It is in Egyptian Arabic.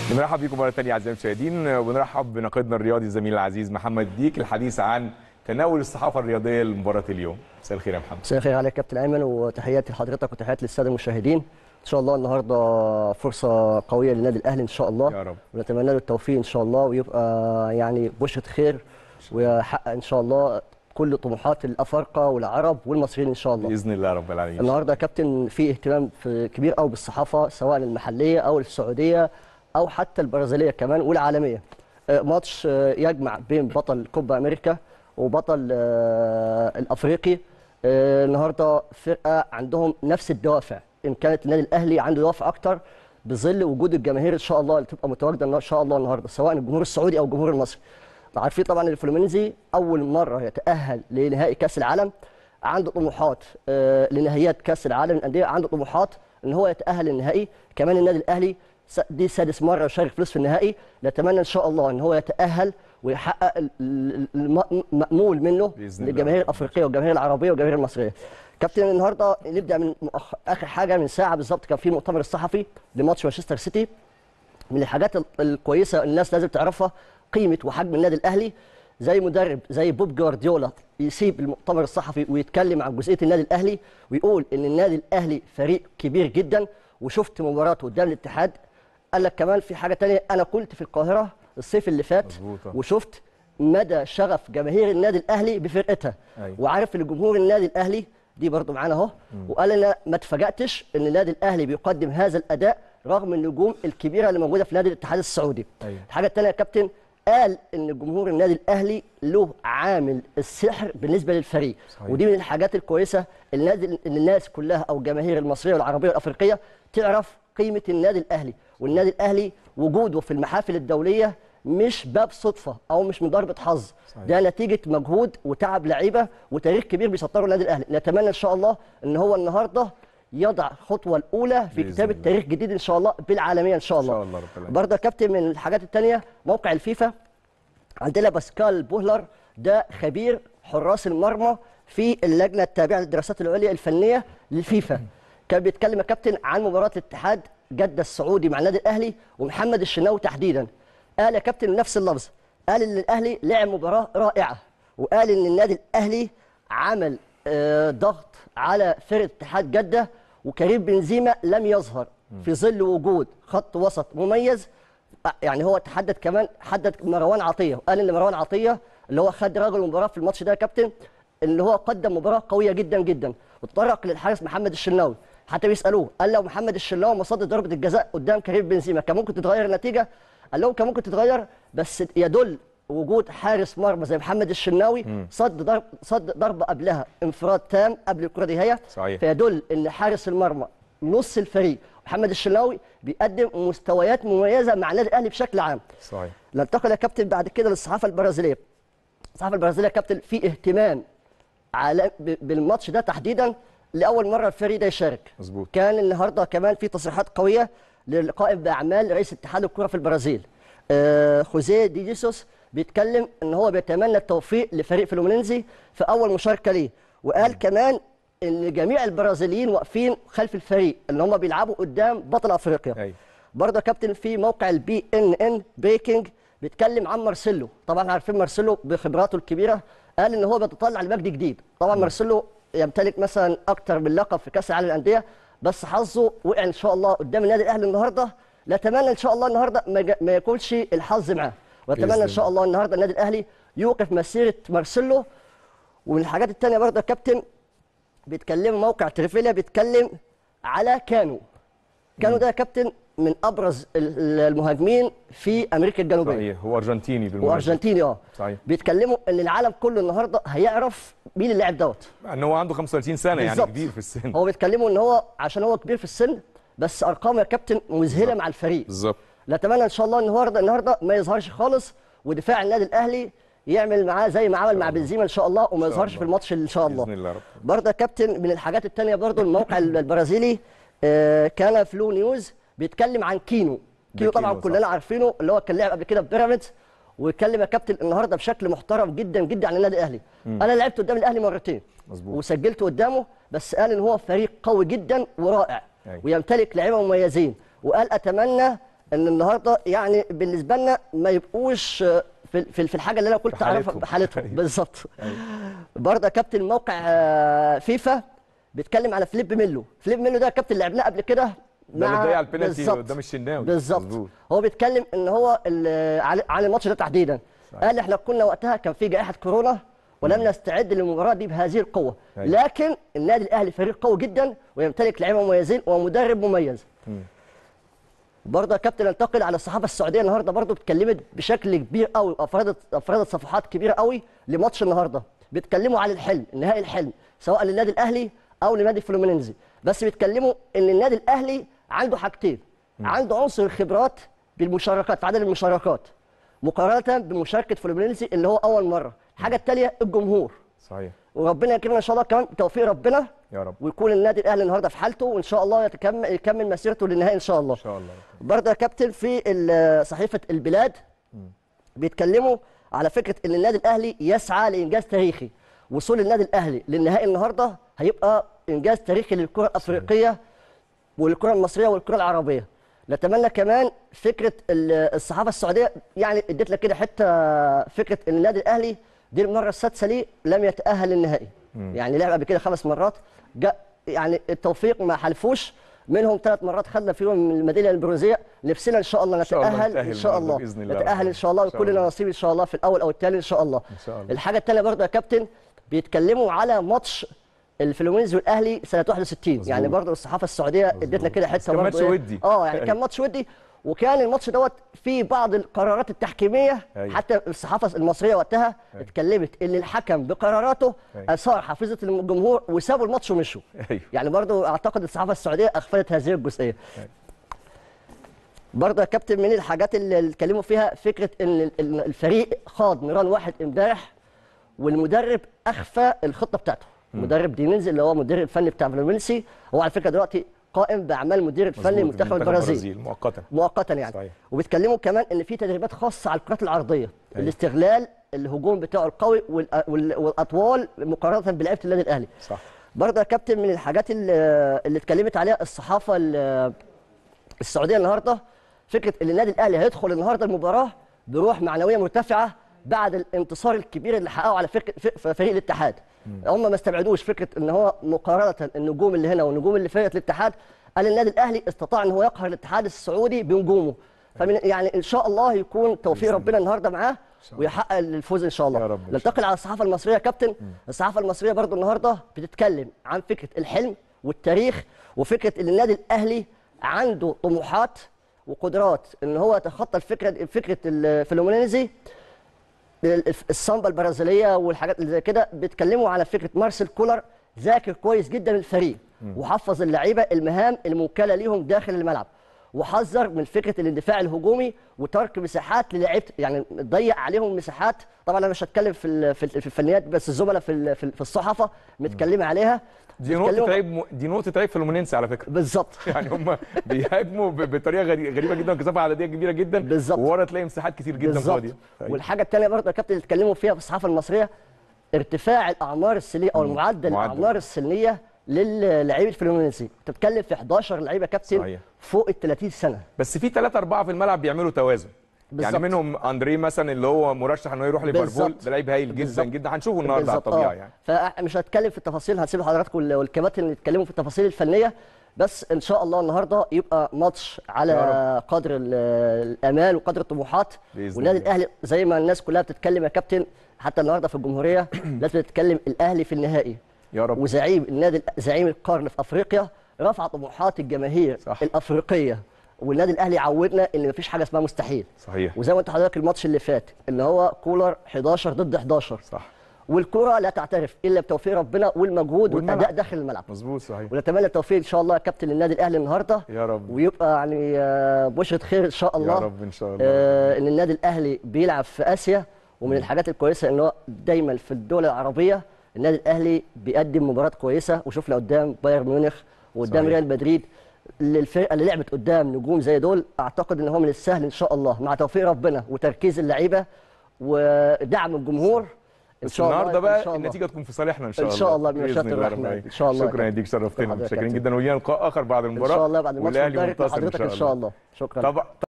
بنرحب بيكم مره ثانيه اعزائي المشاهدين ونرحب بناقدنا الرياضي الزميل العزيز محمد ديك الحديث عن تناول الصحافه الرياضيه لمباراه اليوم مساء الخير يا محمد مساء الخير عليك كابتن ايمن وتحياتي لحضرتك وتحياتي للساده المشاهدين ان شاء الله النهارده فرصه قويه للنادي الاهلي ان شاء الله يا رب. ونتمنى له التوفيق ان شاء الله ويبقى يعني بشره خير ويحقق ان شاء الله كل طموحات الافارقه والعرب والمصريين ان شاء الله باذن الله رب العالمين النهارده يا كابتن في اهتمام في كبير قوي بالصحافه سواء المحليه او السعوديه او حتى البرازيليه كمان والعالميه آه، ماتش آه، يجمع بين بطل كوبا امريكا وبطل آه، الافريقي آه، النهارده فرقه عندهم نفس الدوافع ان كانت النادي الاهلي عنده دوافع اكتر بظل وجود الجماهير ان شاء الله اللي تبقى متواجده ان شاء الله النهارده سواء الجمهور السعودي او الجمهور المصري عارفين طبعا ان الفلومينيزي اول مره يتاهل لنهائي كاس العالم عنده طموحات آه، لنهائيات كاس العالم للانديه عنده طموحات ان هو يتاهل للنهائي كمان النادي الاهلي س- دي سادس مره يشارك فلوس في النهائي نتمنى ان شاء الله ان هو يتاهل ويحقق ال- ال- الم- المامول منه بإذن الله. للجماهير الافريقيه والجماهير العربيه والجماهير المصريه كابتن النهارده نبدا من مؤخ... اخر حاجه من ساعه بالظبط كان في مؤتمر الصحفي لماتش مانشستر سيتي من الحاجات ال- الكويسه الناس لازم تعرفها قيمه وحجم النادي الاهلي زي مدرب زي بوب جوارديولا يسيب المؤتمر الصحفي ويتكلم عن جزئيه النادي الاهلي ويقول ان النادي الاهلي فريق كبير جدا وشفت مباراته قدام الاتحاد قال لك كمان في حاجه تانية انا كنت في القاهره الصيف اللي فات مظبوط. وشفت مدى شغف جماهير النادي الاهلي بفرقتها أيوة. وعارف ان جمهور النادي الاهلي دي برضو معانا اهو وقال انا ما اتفاجاتش ان النادي الاهلي بيقدم هذا الاداء رغم النجوم الكبيره اللي موجوده في نادي الاتحاد السعودي أيوة. الحاجه الثانيه يا كابتن قال ان جمهور النادي الاهلي له عامل السحر بالنسبه للفريق صحيح. ودي من الحاجات الكويسه النادي ان الناس كلها او الجماهير المصريه والعربيه والافريقيه تعرف قيمه النادي الاهلي والنادي الاهلي وجوده في المحافل الدوليه مش باب صدفه او مش من ضربه حظ صحيح. ده نتيجه مجهود وتعب لعيبه وتاريخ كبير بيسطره النادي الاهلي نتمنى ان شاء الله ان هو النهارده يضع الخطوه الاولى في بإذن كتابه الله. تاريخ جديد ان شاء الله بالعالميه ان شاء الله شاء الله رب العالمين. برضه يا كابتن من الحاجات الثانيه موقع الفيفا عندنا باسكال بوهلر ده خبير حراس المرمى في اللجنه التابعه للدراسات العليا الفنيه للفيفا كان بيتكلم يا كابتن عن مباراه الاتحاد جده السعودي مع النادي الاهلي ومحمد الشناوي تحديدا قال يا كابتن نفس اللفظ قال ان الاهلي لعب مباراه رائعه وقال ان النادي الاهلي عمل آه، ضغط على فرقه اتحاد جده وكريم بنزيما لم يظهر في ظل وجود خط وسط مميز يعني هو تحدد كمان حدد مروان عطيه قال ان مروان عطيه اللي هو خد رجل المباراه في الماتش ده يا كابتن اللي هو قدم مباراه قويه جدا جدا وتطرق للحارس محمد الشناوي حتى بيسالوه قال لو محمد الشناوي ما صد ضربه الجزاء قدام كريم بنزيما كان ممكن تتغير النتيجه قال لهم كان ممكن تتغير بس يدل وجود حارس مرمى زي محمد الشناوي صد ضرب صد ضربه قبلها انفراد تام قبل الكره دي هي صحيح. فيدل ان حارس المرمى نص الفريق محمد الشناوي بيقدم مستويات مميزه مع النادي الاهلي بشكل عام صحيح ننتقل يا كابتن بعد كده للصحافه البرازيليه الصحافه البرازيليه يا كابتن في اهتمام على ب- بالماتش ده تحديدا لاول مره الفريق ده يشارك مظبوط. كان النهارده كمان في تصريحات قويه للقائم باعمال رئيس اتحاد الكره في البرازيل آه خوزيه دي جيسوس بيتكلم ان هو بيتمنى التوفيق لفريق فلومينينزي في اول مشاركه ليه وقال كمان ان جميع البرازيليين واقفين خلف الفريق ان هم بيلعبوا قدام بطل افريقيا أيوة. برضه يا كابتن في موقع البي ان ان بريكنج بيتكلم عن مارسيلو طبعا عارفين مارسيلو بخبراته الكبيره قال ان هو بيتطلع لمجد جديد طبعا مارسيلو يمتلك مثلا اكتر من لقب في كاس العالم للانديه بس حظه وقع ان شاء الله قدام النادي الاهلي النهارده نتمنى ان شاء الله النهارده ما يجا- ما يكونش الحظ معاه بإذن واتمنى ان شاء الله النهارده النادي الاهلي يوقف مسيره مارسيلو ومن الحاجات الثانيه برضه يا كابتن بيتكلم موقع تريفيليا بيتكلم على كانو كانو ده يا كابتن من ابرز ال- ال- المهاجمين في امريكا الجنوبيه صحيح هو ارجنتيني بالمناسبه وارجنتيني اه صحيح. بيتكلموا ان العالم كله النهارده هيعرف مين اللاعب دوت ان هو عنده 35 سنه يعني بالظبط. كبير في السن هو بيتكلموا ان هو عشان هو كبير في السن بس ارقامه يا كابتن مذهله مع الفريق بالظبط نتمنى ان شاء الله النهارده النهارده ما يظهرش خالص ودفاع النادي الاهلي يعمل معاه زي ما عمل مع بنزيما ان شاء الله وما شاء يظهرش الله. في الماتش ان شاء الله باذن الله رب برضه يا كابتن من الحاجات التانية برضه الموقع البرازيلي آه، كان فلو نيوز بيتكلم عن كينو كينو طبعا كينو، صح. كلنا عارفينه اللي هو كان لعب قبل كده في بيراميدز واتكلم يا كابتن النهارده بشكل محترم جدا جدا عن النادي الاهلي انا لعبت قدام الاهلي مرتين مظبوط. وسجلت قدامه بس قال ان هو فريق قوي جدا ورائع أيوة. ويمتلك لعيبه مميزين وقال اتمنى ان النهارده يعني بالنسبه لنا ما يبقوش آه، في في في الحاجه اللي انا كنت في اعرفها حالتهم. بحالتهم أيوة. بالظبط أيوة. برضه كابتن موقع آه، فيفا بيتكلم على فليب ميلو فليب ميلو ده كابتن لعبناه قبل كده ده اللي مع- ضيع البينالتي بالظبط. قدام الشناوي بالظبط مظبوط. هو بيتكلم ان هو ال- عن عن الماتش ده تحديدا صحيح. قال احنا كنا وقتها كان في جائحه كورونا ولم نستعد للمباراه دي بهذه القوه أيوة. لكن النادي الاهلي فريق قوي جدا ويمتلك لعيبه مميزين ومدرب مميز برضه يا كابتن انتقل على الصحافه السعوديه النهارده برضه اتكلمت بشكل كبير قوي افردت افردت صفحات كبيره قوي لماتش النهارده بيتكلموا عن الحلم نهائي الحلم سواء للنادي الاهلي او لنادي فلومينينزي بس بيتكلموا ان النادي الاهلي عنده حاجتين عنده عنصر الخبرات بالمشاركات في عدد المشاركات مقارنه بمشاركه فلومينينزي اللي هو اول مره الحاجه الثانيه الجمهور صحيح وربنا يكرمنا ان شاء الله كمان بتوفيق ربنا يا رب ويكون النادي الاهلي النهارده في حالته وان شاء الله يتكمل يكمل مسيرته للنهائي ان شاء الله ان شاء الله برضه يا كابتن في ال- صحيفه البلاد بيتكلموا على فكره ان النادي الاهلي يسعى لانجاز تاريخي وصول النادي الاهلي للنهائي النهارده هيبقى انجاز تاريخي للكره الافريقيه والكره المصريه والكره العربيه نتمنى كمان فكره ال- الصحافه السعوديه يعني اديت لك كده حته فكره ان النادي الاهلي دي المره السادسه ليه لم يتاهل للنهائي يعني لعب قبل كده خمس مرات جاء يعني التوفيق ما حلفوش منهم ثلاث مرات خدنا فيهم الميداليه البرونزيه نفسنا ان شاء الله شاء الله نتاهل نتأهل ان شاء النهاردة الله بإذن الله نتاهل ان شاء الله إن شاء ويكون لنا الله. نصيب ان شاء الله في الاول او الثاني ان شاء الله إن شاء الله. الحاجه الثانيه برضه يا كابتن بيتكلموا على ماتش الفلومينز والاهلي سنه 61 يعني برضه الصحافه السعوديه ادتنا كده حته كان برضه ماتش إيه؟ ودي. اه يعني كان ماتش ودي وكان الماتش دوت فيه بعض القرارات التحكيميه أيوة. حتى الصحافه المصريه وقتها أيوة. اتكلمت ان الحكم بقراراته أيوة. اثار حافظه الجمهور وسابوا الماتش ومشوا أيوة. يعني برضه اعتقد الصحافه السعوديه اغفلت هذه الجزئيه أيوة. برضه يا كابتن من الحاجات اللي اللي اتكلموا فيها فكره ان ال- ال- الفريق خاض نيران واحد امبارح والمدرب اخفى الخطه بتاعته مدرب دينينز اللي هو مدير الفني بتاع فلومينسي هو على فكره دلوقتي قائم باعمال مدير الفني مظبوط، منتخب البرازيل مؤقتا مؤقتا يعني صحيح. وبيتكلموا كمان ان في تدريبات خاصه على الكرات العرضيه أيوة. الاستغلال الهجوم بتاعه القوي وال- وال- والاطوال مقارنه بلعيبه النادي الاهلي صح برضه يا كابتن من الحاجات اللي, اللي اتكلمت عليها الصحافه ال- السعوديه النهارده فكره ان النادي الاهلي هيدخل النهارده المباراه بروح معنويه مرتفعه بعد الانتصار الكبير اللي حققه على فرق ف- فريق الاتحاد هم ما استبعدوش فكره ان هو مقارنه النجوم اللي هنا والنجوم اللي فرقه الاتحاد قال النادي الاهلي استطاع ان هو يقهر الاتحاد السعودي بنجومه فمن يعني ان شاء الله يكون توفيق ربنا النهارده معاه ويحقق الفوز ان شاء الله يا رب إن شاء ننتقل على الصحافه المصريه يا كابتن الصحافه المصريه برضو النهارده بتتكلم عن فكره الحلم والتاريخ وفكره ان النادي الاهلي عنده طموحات وقدرات ان هو يتخطى الفكره فكره الفلومينيزي السامبا البرازيليه والحاجات اللي زي كده بيتكلموا على فكره مارسيل كولر ذاكر كويس جدا الفريق وحفظ اللعيبه المهام الموكله ليهم داخل الملعب وحذر من فكره الاندفاع الهجومي وترك مساحات للاعيبه يعني ضيق عليهم مساحات طبعا انا مش هتكلم في ال- في ال- في الفنيات بس الزملاء في ال- في ال- في الصحافه متكلمه عليها دي نقطة بيتكلموا- عيب م... دي نقطة عيب فلومينينسي على فكرة بالظبط يعني هم بيهاجموا ب- بطريقة غري- غريبة جدا وكثافة عددية كبيرة جدا بالظبط. وورا تلاقي مساحات كتير جدا بالظبط فاضية أيوة. والحاجه الثانيه برضه يا كابتن اللي اتكلموا فيها في الصحافه المصريه ارتفاع الاعمار السنيه او المعدل معدل. الاعمار السنيه للعيبه الفلومينسي بتتكلم في 11 لعيبه يا كابتن صحيح. فوق ال 30 سنه بس في ثلاثة أربعة في الملعب بيعملوا توازن يعني بالظبط. منهم أندريه مثلا اللي هو مرشح إنه يروح ليفربول بالظبط. ده لعيب هايل جدا بالظبط. جدا هنشوفه النهارده على بالظبط، الطبيعة آه. يعني فمش هتكلم في التفاصيل هنسيب لحضراتكم وال- والكباتن اللي يتكلموا في التفاصيل الفنيه بس ان شاء الله الناس يبقى ماتش على يا قدر ال- الامال وقدر الطموحات بإذن والنادي الله. الاهلي زي ما الناس كلها بتتكلم يا كابتن حتى النهارده في الجمهوريه لازم تتكلم الاهلي في النهائي يا رب وزعيم النادي زعيم القرن في افريقيا رفع طموحات الجماهير صح. الافريقيه والنادي الاهلي عودنا ان مفيش حاجه اسمها مستحيل صحيح وزي ما انت حضرتك الماتش اللي فات اللي هو كولر 11 ضد 11 صح والكره لا تعترف الا بتوفيق ربنا والمجهود والملعب. والاداء داخل الملعب مظبوط صحيح ونتمنى التوفيق ان شاء الله يا كابتن للنادي الاهلي النهارده يا رب ويبقى يعني آه، بشرة خير ان شاء الله يا رب إن شاء الله آه، ان النادي الاهلي بيلعب في اسيا ومن الحاجات الكويسه ان هو دايما في الدول العربيه النادي الاهلي بيقدم مباراه كويسه وشفنا قدام بايرن ميونخ وقدام صحيح. ريال مدريد للفرقه اللي لعبت قدام نجوم زي دول اعتقد ان هو من السهل ان شاء الله مع توفيق ربنا وتركيز اللعيبه ودعم الجمهور ان بس شاء الله النهارده إن بقى شاء الله. النتيجه تكون في صالحنا ان شاء إن الله شاء الله بإذن بمشيئة الله الرحمن. رب إن شاء الله يا شكرا يا كابتن. ديك شرفتنا حضرتك يا متشكرين كابتن. جدا ولينا لقاء اخر بعد ان المباراه شاء الله بعد الماتش والاهلي مبارك منتصر ان لحضرتك شاء ان شاء الله الله شكرا طبعا